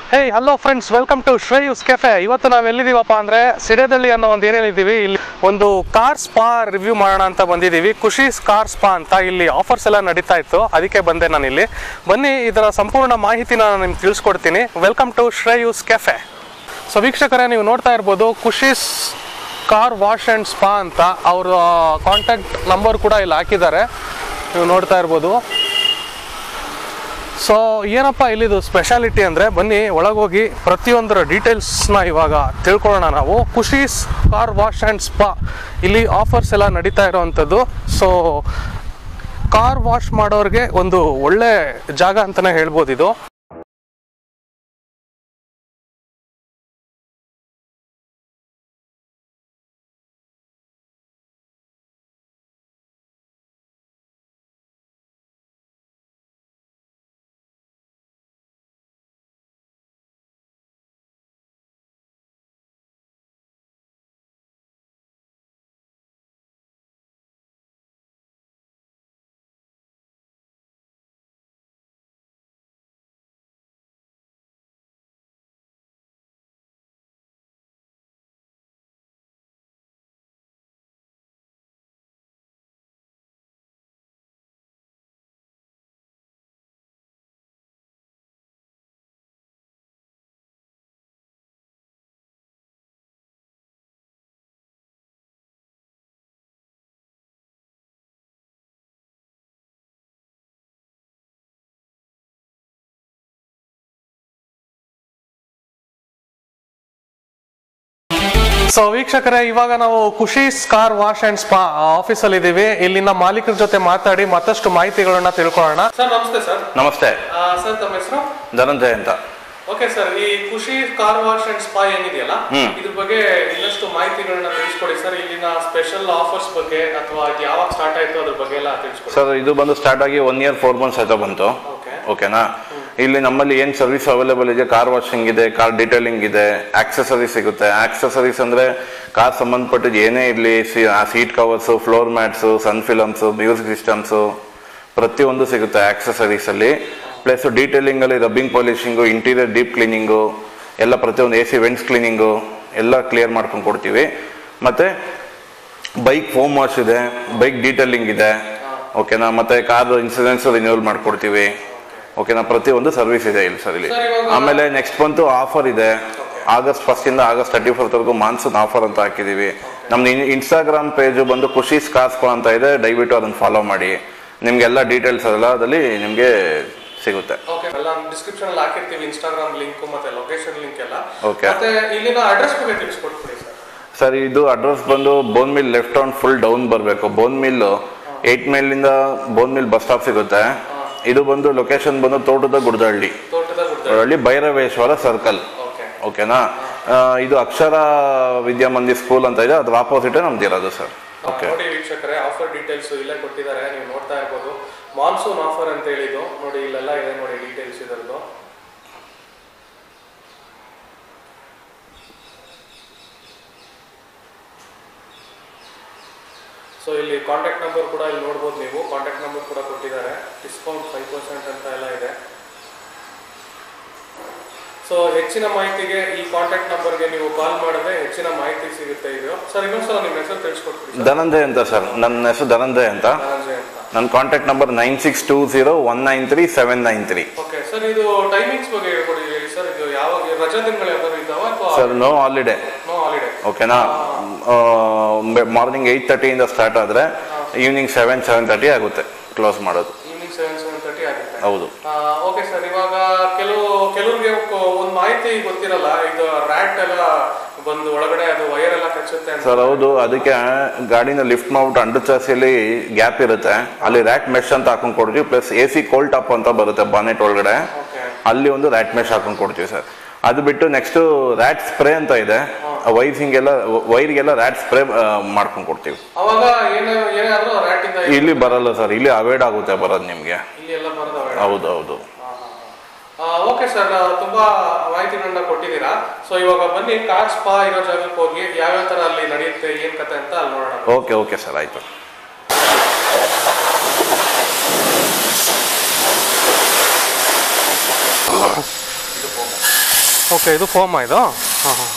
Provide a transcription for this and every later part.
Hey hello friends welcome to Shreyus cafe ಇವತ್ತು ನಾವು ಎಲ್ಲಿದ್ದೀವಪ್ಪ ಅಂದರೆ ಸಿಡೇದಳ್ಳಿ ಅನ್ನೋ ಒಂದು ಏರಿಯಾಲಿದ್ದೀವಿ ಇಲ್ಲಿ ಒಂದು ಕಾರ್ ಸ್ಪಾ ರಿವ್ಯೂ ಮಾಡೋಣ ಅಂತ ಬಂದಿದ್ದೀವಿ ಖುಷಿ ಕಾರ್ ಸ್ಪಾ ಅಂತ ಇಲ್ಲಿ ಆಫರ್ಸ್ ಎಲ್ಲ ನಡೀತಾ ಇತ್ತು ಅದಕ್ಕೆ ಬಂದೆ ನಾನು ಇಲ್ಲಿ ಬನ್ನಿ ಇದರ ಸಂಪೂರ್ಣ ಮಾಹಿತಿನ ನಾನು ನಿಮ್ಗೆ ತಿಳಿಸ್ಕೊಡ್ತೀನಿ welcome to Shreyus cafe so ವೀಕ್ಷಕರೇ ನೀವು ನೋಡ್ತಾ ಇರ್ಬೋದು Khushis car wash and spa ಅಂತ ಅವರ ಕಾಂಟ್ಯಾಕ್ಟ್ ನಂಬರ್ ಕೂಡ ಇಲ್ಲಿ ಹಾಕಿದ್ದಾರೆ ನೀವು ನೋಡ್ತಾ ಇರ್ಬೋದು ಸೊ ಏನಪ್ಪ ಇಲ್ಲಿದು ಸ್ಪೆಷಾಲಿಟಿ ಅಂದರೆ ಬನ್ನಿ ಒಳಗೋಗಿ ಪ್ರತಿಯೊಂದರ ಡೀಟೇಲ್ಸ್ನ ಇವಾಗ ತಿಳ್ಕೊಳ್ಳೋಣ ನಾವು Khushis car wash and spa ಇಲ್ಲಿ ಆಫರ್ಸ್ ಎಲ್ಲ ನಡೀತಾ ಇರೋವಂಥದ್ದು ಸೊ ಕಾರ್ ವಾಶ್ ಮಾಡೋರಿಗೆ ಒಂದು ಒಳ್ಳೆ ಜಾಗ ಅಂತಲೇ ಹೇಳ್ಬೋದು ಇದು ಸೊ ವೀಕ್ಷಕರೇ ಇವಾಗ ನಾವು Khushis car wash and spa ಆಫೀಸಲ್ಲಿ ಇದ್ದೀವಿ ಇಲ್ಲಿನ ಮಾಲೀಕರ ಜೊತೆ ಮಾತಾಡಿ ಮತ್ತಷ್ಟು ಮಾಹಿತಿಗಳನ್ನ ತಿಳ್ಕೊಳ್ಳೋಣ ಸರ್ ನಮಸ್ತೆ ಸರ್ ನಮಸ್ತೆ ಸರ್ ತಮ್ಮ ಹೆಸರು ಧನಂಜಯ ಅಂತ ಓಕೆ ಸರ್ ಈ ಖುಷಿ ಕಾರ್ ವಾಶ್ ಅಂಡ್ ಸ್ಪಾ ಏನಿದೆಯಲ್ಲ ಹ್ಮ್. ಇದ್ರ ಬಗ್ಗೆ ಇನ್ನಷ್ಟು ಮಾಹಿತಿಗಳನ್ನ ತಿಳಿಸ್ಕೊಡಿ ಸರ್ ಇಲ್ಲಿನ ಸ್ಪೆಷಲ್ ಆಫರ್ಸ್ ಬಗ್ಗೆ ಅಥವಾ ಇದು ಯಾವಾಗ ಸ್ಟಾರ್ಟ್ ಆಯ್ತು ಅದ್ರ ಬಗ್ಗೆ ಎಲ್ಲ ತಿಳಿಸ್ಕೊಡಿ ಸರ್ ಇದು ಬಂದು ಸ್ಟಾರ್ಟ್ ಆಗಿ ಒನ್ ಇಯರ್ ಫೋರ್ ಮಂತ್ಸ್ ಆಯ್ತಾ ಬಂತು ಓಕೆ ಓಕೆನಾ ಇಲ್ಲಿ ನಮ್ಮಲ್ಲಿ ಏನು ಸರ್ವಿಸ್ ಅವೈಲೇಬಲ್ ಇದೆ ಕಾರ್ ವಾಷಿಂಗ್ ಇದೆ ಕಾರ್ ಡೀಟೇಲಿಂಗ್ ಇದೆ ಆಕ್ಸೆಸರೀಸ್ ಸಿಗುತ್ತೆ ಆಕ್ಸೆಸರೀಸ್ ಅಂದ್ರೆ ಕಾರ್ ಸಂಬಂಧಪಟ್ಟಿದ್ದು ಏನೇ ಇರಲಿ seat covers floor mats sun films music systems ಪ್ರತಿಯೊಂದು ಸಿಗುತ್ತೆ ಆಕ್ಸೆಸರೀಸ್ ಅಲ್ಲಿ ಪ್ಲಸ್ ಡೀಟೇಲಿಂಗ್ ಅಲ್ಲಿ rubbing polishing interior deep cleaning ಎಲ್ಲ ಪ್ರತಿಯೊಂದು ಎ ಸಿ ವೆಂಟ್ಸ್ ಕ್ಲೀನಿಂಗು ಎಲ್ಲ ಕ್ಲಿಯರ್ ಮಾಡ್ಕೊಂಡು ಕೊಡ್ತೀವಿ ಮತ್ತೆ ಬೈಕ್ ಫೋಮ್ ವಾಶ್ ಇದೆ ಬೈಕ್ ಡೀಟೇಲಿಂಗ್ ಇದೆ ಓಕೆನಾ ಮತ್ತೆ ಕಾರ್ ಇನ್ಸೂರೆನ್ಸ್ ರಿನ್ಯೂವಲ್ ಮಾಡ್ಕೊಡ್ತೀವಿ ಓಕೆನಾ ಪ್ರತಿಯೊಂದು ಸರ್ವಿಸ್ ಇದೆ ಇಲ್ಲಿ ಸರ್ ಇಲ್ಲಿ Sir, ಇವಾಗ- ಆಮೇಲೆ ನೆಕ್ಸ್ಟ್ ಬಂತು ಆಫರ್ ಇದೆ ಆಗಸ್ಟ್ ಫಸ್ಟ್ ಇಂದ ಆಗಸ್ಟ್ ತರ್ಟಿ ಫೋರ್ತ್ ವರೆಗೂ ಮಾನ್ಸೂನ್ ಆಫರ್ ಅಂತ ಹಾಕಿದೀವಿ ನಮ್ದು ಇನ್ಸ್ಟಾಗ್ರಾಮ್ ಪೇಜ್ ಬಂದು ಖುಷಿ ಸ್ಕಾಸ್ಕೋ ಅಂತ ಇದೆ ದಯವಿಟ್ಟು ಅದನ್ನ ಫಾಲೋ ಮಾಡಿ ನಿಮ್ಗೆಲ್ಲ ಡೀಟೇಲ್ಸ್ ಅದೆಲ್ಲ ಅದಲ್ಲಿ ನಿಮ್ಗೆ ಸಿಗುತ್ತೆ ಓಕೆ ಎಲ್ಲ ಡಿಸ್ಕ್ರಿಪ್ಷನ್ ಅಲ್ಲಿ ಹಾಕಿರ್ತೀವಿ ಇನ್ಸ್ಟಾಗ್ರಾಮ್ ಲಿಂಕ್ ಮತ್ತೆ ಲೊಕೇಶನ್ ಲಿಂಕ್ ಎಲ್ಲ Okay. ಮತ್ತೆ ಇಲ್ಲಿನ ಅಡ್ರೆಸ್ ಬಗ್ಗೆ ತಿಳಿಸ್ಕೊಡ್ತೀವಿ ಸರ್ ಸರ್ ಇದು ಅಡ್ರೆಸ್ ಬಂದು bone mill left on full down ಬರಬೇಕು ಬೋನ್ ಮಿಲ್ ಏಟ್ ಮೈಲಿಂದ ಬೋನ್ ಮಿಲ್ ಬಸ್ ಸ್ಟಾಪ್ ಸಿಗುತ್ತೆ ಇದು ಬಂದು ಲೊಕೇಶನ್ ಬಂದು ತೋಟದ ಗುಡ್ದಹಳ್ಳಿ ತೋಟದ ಗುಡ್ಡ ಗುಡ್ದಹಳ್ಳಿ ಭೈರವೇಶ್ವರ ಸರ್ಕಲ್ ಓಕೆ ಓಕೆನಾ ಆ, ಇದು ಅಕ್ಷರ ವಿದ್ಯಾಮಂದಿ ಸ್ಕೂಲ್ ಅಂತ ಇದೆ ಅದ್ರ ಆಪೋಸಿಟ್ ನಮ್ದು ಇರೋದು ಸರ್ ಓಕೆ ನೋಡಿ ವೀಕ್ಷಕರೇ ಆಫರ್ ಡೀಟೇಲ್ಸ್ ಇಲ್ಲೇ ಕೊಟ್ಟಿದ್ದಾರೆ ನೀವು ನೋಡ್ತಾ ಇರ್ಬೋದು ಮಾನ್ಸೂನ್ ಆಫರ್ ಅಂತ ಹೇಳಿದ್ದು ನೋಡಿ ಇಲ್ಲೆಲ್ಲ ಇದೆ ನೋಡಿ ಡೀಟೇಲ್ಸ್ ಇದರದ್ದು ಸೊ ಇಲ್ಲಿ ಕಾಂಟ್ಯಾಕ್ಟ್ ನಂಬರ್ ಕೂಡ ಇಲ್ಲಿ ನೋಡ್ಬೋದು ನೀವು ಕಾಂಟ್ಯಾಕ್ಟ್ ನಂಬರ್ ಕೂಡ ಕೊಟ್ಟಿದ್ದಾರೆ ಡಿಸ್ಕೌಂಟ್ ಫೈವ್ ಪರ್ಸೆಂಟ್ ಅಂತ ಎಲ್ಲ ಇದೆ ಸೊ ಹೆಚ್ಚಿನ ಮಾಹಿತಿಗೆ ಈ ಕಾಂಟ್ಯಾಕ್ಟ್ ನಂಬರ್ಗೆ ನೀವು ಕಾಲ್ ಮಾಡಿದ್ರೆ ಹೆಚ್ಚಿನ ಮಾಹಿತಿ ಸಿಗುತ್ತೆ ಇದು ಸರ್ ಇನ್ನೊಂದ್ಸಲ ನಿಮ್ಮ ಹೆಸರು ತಿಳಿಸ್ಕೊಡ್ತೀವಿ ಸರ್ ಧನಂಜಯ್ ಅಂತ ಸರ್ ನನ್ನ ಹೆಸರು ಧನಂಜಯ್ ಅಂತ ಧನಂಜಯ್ ಅಂತ ನನ್ನ contact number nine six two zero one nine three seven nine three okay sir ಇದು ಟೈಮಿಂಗ್ಸ್ ಬಗ್ಗೆ ಹೇಳ್ಕೊಡಿ ಹೇಳಿ ಸರ್ ಇದು ಯಾವಾಗ ರಜಾ ದಿನಗಳು ಯಾವ್ದಾದ್ರು ಇದ್ದಾವ ಅಥವಾ sir no holiday no holiday ಓಕೆನಾ ಮಾರ್ನಿಂಗ್ ಏಯ್ಟ್ ತರ್ಟಿಯಿಂದ ಸ್ಟಾರ್ಟ್ ಆದರೆ ಈವ್ನಿಂಗ್ ಸೆವೆನ್ ಸೆವೆನ್ ತರ್ಟಿ ಆಗುತ್ತೆ ಕ್ಲೋಸ್ ಮಾಡೋದು ಈವ್ನಿಂಗ್ ಸೆವೆನ್ ಸೆವೆನ್ ತರ್ಟಿ ಆಗುತ್ತೆ ಹೌದು ಓಕೆ ಸರ್ ಇವಾಗ ಕೆಲವು ಕೆಲವ್ರಿಗೆ ಒಂದು ಮಾಹಿತಿ ಗೊತ್ತಿರಲ್ಲ ಇದು ರ್ಯಾಟ್ ಎಲ್ಲ ಬಂದು ಒಳಗಡೆ ಅದು ವೈರ್ ಎಲ್ಲ ಕಚ್ಚುತ್ತೆ ಅಂತ ಸರ್ ಹೌದು ಅದಕ್ಕೆ ಗಾಡಿನ ಲಿಫ್ಟ್ ಮಾಡ್ಬಿಟ್ಟು ಅಂಡರ್ ಚಾಸಿಯಲ್ಲಿ ಗ್ಯಾಪ್ ಇರುತ್ತೆ ಅಲ್ಲಿ ರ್ಯಾಟ್ ಮೆಶ್ ಅಂತ ಹಾಕೊಂಡ್ ಕೊಡ್ತೀವಿ plus A C cold top ಅಂತ ಬರುತ್ತೆ ಬಾನೆಟ್ ಒಳಗಡೆ ಓಕೆ ಅಲ್ಲಿ ಒಂದು ರ್ಯಾಟ್ ಮೆಶ್ ಹಾಕೊಂಡ್ ಕೊಡ್ತೀವಿ ಸರ್ ಅದು ಬಿಟ್ಟು ನೆಕ್ಸ್ಟ್ ರ್ಯಾಟ್ ಸ್ಪ್ರೇ ಅಂತ ಇದೆ ವೈರ್ಸಿಂಗೆಲ್ಲ ವೈರ್ಗೆಲ್ಲ ರ್ಯಾಟ್ ಸ್ಪ್ರೇ ಮಾಡ್ಕೊಂಡ್ ಕೊಡ್ತೀವಿ ಅವಾಗ ಏನ ಏನಾದ್ರೂ ರ್ಯಾಟ್ ಇಂದ ಇಲ್ಲಿ ಬರಲ್ಲ ಸರ್ ಇಲ್ಲಿ ಅವಾಯ್ಡ್ ಆಗುತ್ತೆ ಬರೋದು ನಿಮಗೆ ಇಲ್ಲಿ ಎಲ್ಲ ಬರೋದವ ಹೌದು ಹೌದು ಓಕೆ ಸರ್ ತುಂಬಾ ಮಾಹಿತಿಗಳನ್ನ ಕೊಟ್ಟಿದ್ದೀರಾ ಸೊ ಇವಾಗ ಬನ್ನಿ ಕಾರ್ ಸ್ಪಾ ಇರೋ ಜಾಗಕ್ಕೆ ಹೋಗಿ ಯಾವ್ಯಾವ ತರ ಅಲ್ಲಿ ನಡೆಯುತ್ತೆ ಏನ್ ಕತೆ ಅಂತ ಅಲ್ಲಿ ನೋಡೋಣ ಓಕೆ ಓಕೆ ಸರ್ ಆಯ್ತು ಓಕೆ ಇದು ಫೋಮಾ ಇದು ಹಾಂ ಹಾಂ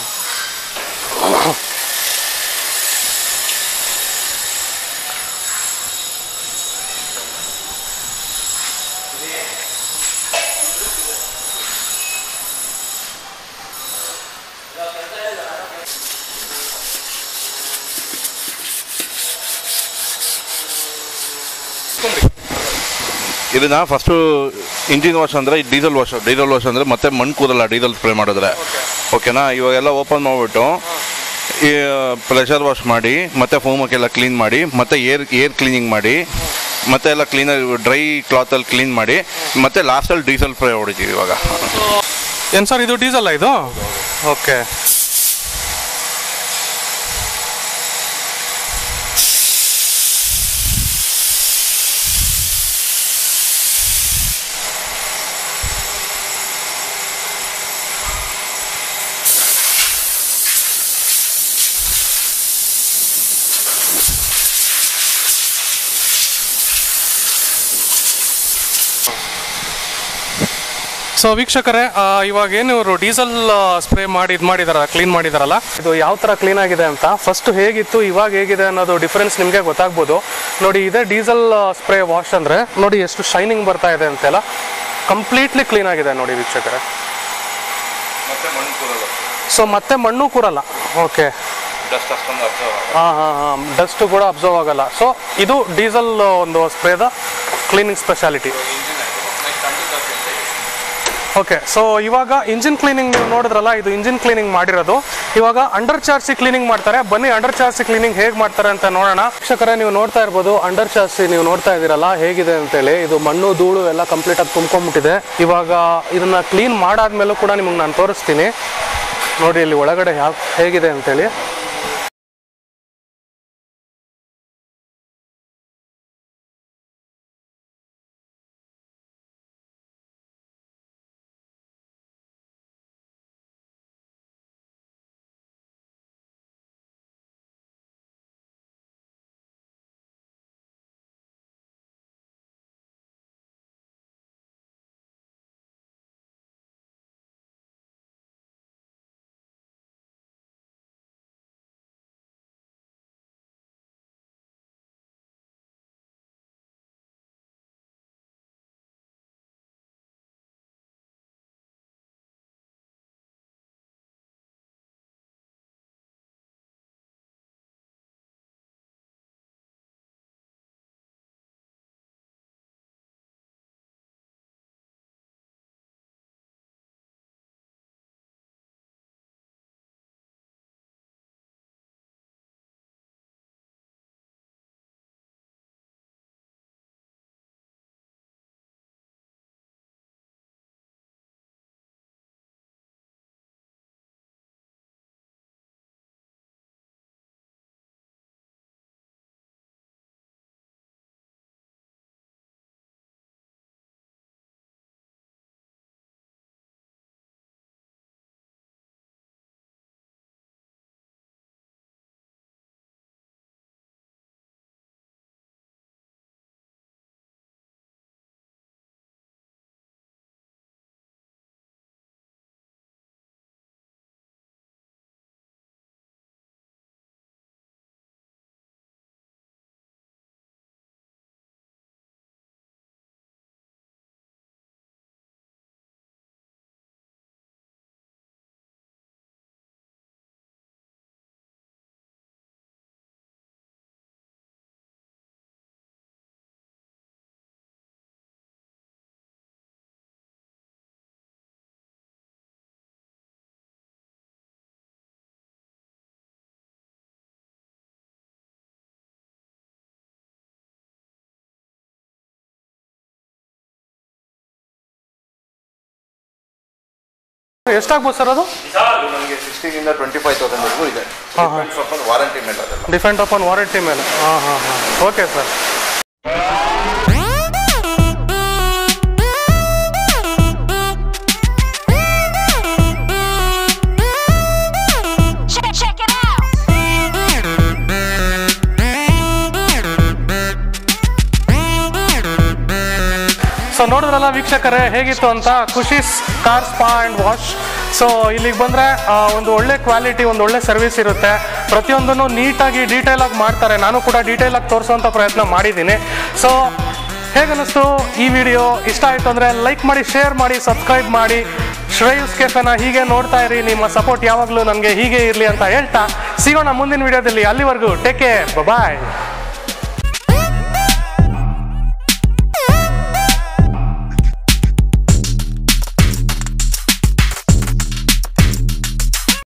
ಇದನ್ನ ಫಸ್ಟು ಇಂಜಿನ್ ವಾಶ್ ಅಂದರೆ ಡೀಸೆಲ್ ವಾಶ್ ಡೀಸೆಲ್ ವಾಶ್ ಅಂದರೆ ಮತ್ತೆ ಮಣ್ಣು ಕೂದಲ್ಲ ಡೀಸೆಲ್ ಸ್ಪ್ರೇ ಮಾಡಿದ್ರೆ ಓಕೆನಾ ಇವಾಗೆಲ್ಲ ಓಪನ್ ಮಾಡಿಬಿಟ್ಟು ಈ ಪ್ರೆಷರ್ ವಾಶ್ ಮಾಡಿ ಮತ್ತೆ ಫೋಮಕ್ಕೆಲ್ಲ ಕ್ಲೀನ್ ಮಾಡಿ ಮತ್ತೆ ಏರ್ ಏರ್ ಕ್ಲೀನಿಂಗ್ ಮಾಡಿ ಮತ್ತೆ ಎಲ್ಲ ಕ್ಲೀನಾಗಿ ಡ್ರೈ ಕ್ಲಾತಲ್ಲಿ ಕ್ಲೀನ್ ಮಾಡಿ ಮತ್ತೆ ಲಾಸ್ಟಲ್ಲಿ ಡೀಸೆಲ್ ಸ್ಪ್ರೇ ಹೊಡಿತೀವಿ ಇವಾಗ ಏನು ಸರ್ ಇದು ಡೀಸೆಲ್ಲ ಇದು ಓಕೆ ಸೊ ವೀಕ್ಷಕರೇ ಆ, ಇವಾಗ ಏನು ಇವರು ಡೀಸೆಲ್ ಸ್ಪ್ರೇ ಮಾಡಿ ಇದು ಮಾಡಿದಾರಲ್ಲ ಕ್ಲೀನ್ ಮಾಡಿದಾರಲ್ಲ ಇದು ಯಾವ ಥರ ಕ್ಲೀನ್ ಆಗಿದೆ ಅಂತ ಫಸ್ಟ್ ಹೇಗಿತ್ತು ಇವಾಗ ಹೇಗಿದೆ ಅನ್ನೋದು ಡಿಫರೆನ್ಸ್ ನಿಮಗೆ ಗೊತ್ತಾಗ್ಬೋದು ನೋಡಿ ಇದೇ ಡೀಸೆಲ್ ಸ್ಪ್ರೇ ವಾಶ್ ಅಂದರೆ ನೋಡಿ ಎಷ್ಟು ಶೈನಿಂಗ್ ಬರ್ತಾ ಇದೆ ಅಂತೆಲ್ಲ ಕಂಪ್ಲೀಟ್ಲಿ ಕ್ಲೀನ್ ಆಗಿದೆ ನೋಡಿ ವೀಕ್ಷಕರೇ ಮತ್ತೆ ಮಣ್ಣು ಕೂದಲ್ಲ ಸೊ ಮತ್ತೆ ಮಣ್ಣು ಕೂರಲ್ಲ ಓಕೆ ಡಸ್ಟ್ ಅಷ್ಟೊಂದು ಅಬ್ಸರ್ವ್ ಹಾಂ ಹಾಂ ಹಾಂ ಡಸ್ಟು ಕೂಡ ಅಬ್ಸರ್ವ್ ಆಗಲ್ಲ ಸೊ ಇದು ಡೀಸೆಲ್ ಒಂದು ಸ್ಪ್ರೇದ ಕ್ಲೀನಿಂಗ್ ಸ್ಪೆಷಾಲಿಟಿ ಓಕೆ ಸೊ ಇವಾಗ ಇಂಜಿನ್ ಕ್ಲೀನಿಂಗ್ ನೀವು ನೋಡಿದ್ರಲ್ಲ ಇದು ಇಂಜಿನ್ ಕ್ಲೀನಿಂಗ್ ಮಾಡಿರೋದು ಇವಾಗ ಅಂಡರ್ ಚಾರ್ಸಿ ಕ್ಲೀನಿಂಗ್ ಮಾಡ್ತಾರೆ ಬನ್ನಿ ಅಂಡರ್ ಚಾರ್ಸಿ ಕ್ಲೀನಿಂಗ್ ಹೇಗೆ ಮಾಡ್ತಾರೆ ಅಂತ ನೋಡೋಣ ವೀಕ್ಷಕರೇ ನೀವು ನೋಡ್ತಾ ಇರ್ಬೋದು ಅಂಡರ್ ಚಾರ್ಸಿ ನೀವು ನೋಡ್ತಾ ಇದ್ದೀರಲ್ಲ ಹೇಗಿದೆ ಅಂತೇಳಿ ಇದು ಮಣ್ಣು ಧೂಳು ಎಲ್ಲ ಕಂಪ್ಲೀಟ್ ಆಗಿ ತುಂಬ್ಕೊಂಡ್ಬಿಟ್ಟಿದೆ ಇವಾಗ ಇದನ್ನ ಕ್ಲೀನ್ ಮಾಡಾದ್ಮೇಲೂ ಕೂಡ ನಿಮಗೆ ನಾನು ತೋರಿಸ್ತೀನಿ ನೋಡಿ ಇಲ್ಲಿ ಒಳಗಡೆ ಯಾವ ಹೇಗಿದೆ ಅಂತೇಳಿ ಎಷ್ಟಾಗ್ಬೋದು ಸರ್ ಅದು ನಮಗೆ ಸಿಕ್ಸ್ಟೀನಿಂದ ಟ್ವೆಂಟಿ ಫೈವ್ ತೌಸಂಡ್ವರೆಗೂ ಇದೆ ಹಾಂ ಹಾಂ ವಾರಂಟಿ ಮೇಲೆ ಅದೆಲ್ಲ ಡಿಪೆಂಡ್ ಅಪಾನ್ ವಾರಂಟಿ ಮೇಲೆ ಹಾಂ ಹಾಂ ಹಾಂ okay sir Check, check it out. So so ನೋಡಿದ್ರಲ್ಲ ವೀಕ್ಷಕರೇ ಹೇಗಿತ್ತು ಅಂತ Khushis car spa and wash so ಇಲ್ಲಿಗೆ ಬಂದರೆ ಒಂದು ಒಳ್ಳೆ ಕ್ವಾಲಿಟಿ ಒಂದು ಒಳ್ಳೆ ಸರ್ವಿಸ್ ಇರುತ್ತೆ ಪ್ರತಿಯೊಂದನ್ನು ನೀಟಾಗಿ ಡೀಟೇಲಾಗಿ ಮಾಡ್ತಾರೆ ನಾನು ಕೂಡ ಡೀಟೇಲಾಗಿ ತೋರಿಸುವಂಥ ಪ್ರಯತ್ನ ಮಾಡಿದ್ದೀನಿ ಸೊ ಹೇಗನ್ನಿಸ್ತು ಈ ವಿಡಿಯೋ ಇಷ್ಟ ಆಯಿತು ಅಂದರೆ ಲೈಕ್ ಮಾಡಿ ಶೇರ್ ಮಾಡಿ ಸಬ್ಸ್ಕ್ರೈಬ್ ಮಾಡಿ ಶ್ರೇಯಸ್ ಕೆಫೆನ ಹೀಗೆ ನೋಡ್ತಾ ಇರಿ ನಿಮ್ಮ ಸಪೋರ್ಟ್ ಯಾವಾಗಲೂ ನನಗೆ ಹೀಗೆ ಇರಲಿ ಅಂತ ಹೇಳ್ತಾ ಸಿಗೋಣ ಮುಂದಿನ ವಿಡಿಯೋದಲ್ಲಿ ಅಲ್ಲಿವರೆಗೂ ಟೇಕ್ ಕೇರ್ ಬಾಯ್